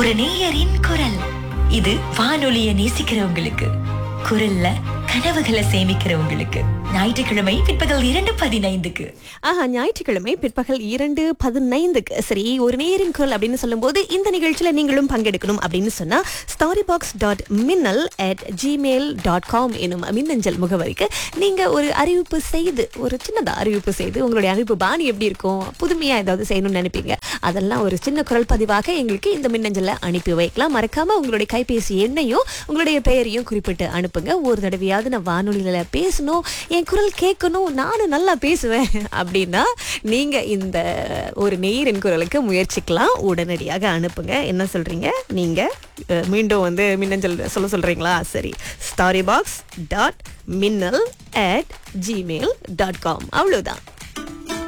ஒரு நேயரின் குரல் இது வானொலிய நேசிக்கிறவங்களுக்கு குரல்ல கனவுகளை சேமிக்கிறவங்களுக்கு ஞாயிற்றுக்கிழமை பிற்பகல் இரண்டு பதினைந்துக்கு ஆஹா ஞாயிற்றுக்கிழமை பிற்பகல் இரண்டு பதினைந்துக்கு சரி ஒரு நேரின் குரல் அப்படின்னு சொல்லும்போது இந்த நிகழ்ச்சியில நீங்களும் பங்கெடுக்கணும் அப்படின்னு சொன்னா ஸ்டாரி பாக்ஸ் டாட் மின்னல் அட் ஜிமெயில் டாட் காம் எனும் மின்னஞ்சல் முகவரிக்கு நீங்க ஒரு அறிவிப்பு செய்து ஒரு சின்னதா அறிவிப்பு செய்து உங்களுடைய அறிவிப்பு பாணி எப்படி இருக்கும் புதுமையா ஏதாவது செய்யணும்னு நினைப்பீங்க அதெல்லாம் ஒரு சின்ன குரல் பதிவாக எங்களுக்கு இந்த மின்னஞ்சல்ல அனுப்பி வைக்கலாம் மறக்காம உங்களுடைய கைபேசி எண்ணையும் உங்களுடைய பெயரையும் குறிப்பிட்டு அனுப்புங்க ஒரு தடவையாவது நான் வானொலியில பேசணும் என் குரல் கேட்கணும் நானும் நல்லா பேசுவேன் அப்படின்னா நீங்க இந்த ஒரு நேரின் குரலுக்கு முயற்சிக்கலாம் உடனடியாக அனுப்புங்க என்ன சொல்றீங்க நீங்க அஹ், மீண்டும் வந்து மின்னஞ்சல் சொல்ல சொல்றீங்களா சரி ஸ்டாரி பாக்ஸ் டாட் மின்னல் அட் ஜிமெயில் டாட் காம் அவ்வளவுதான்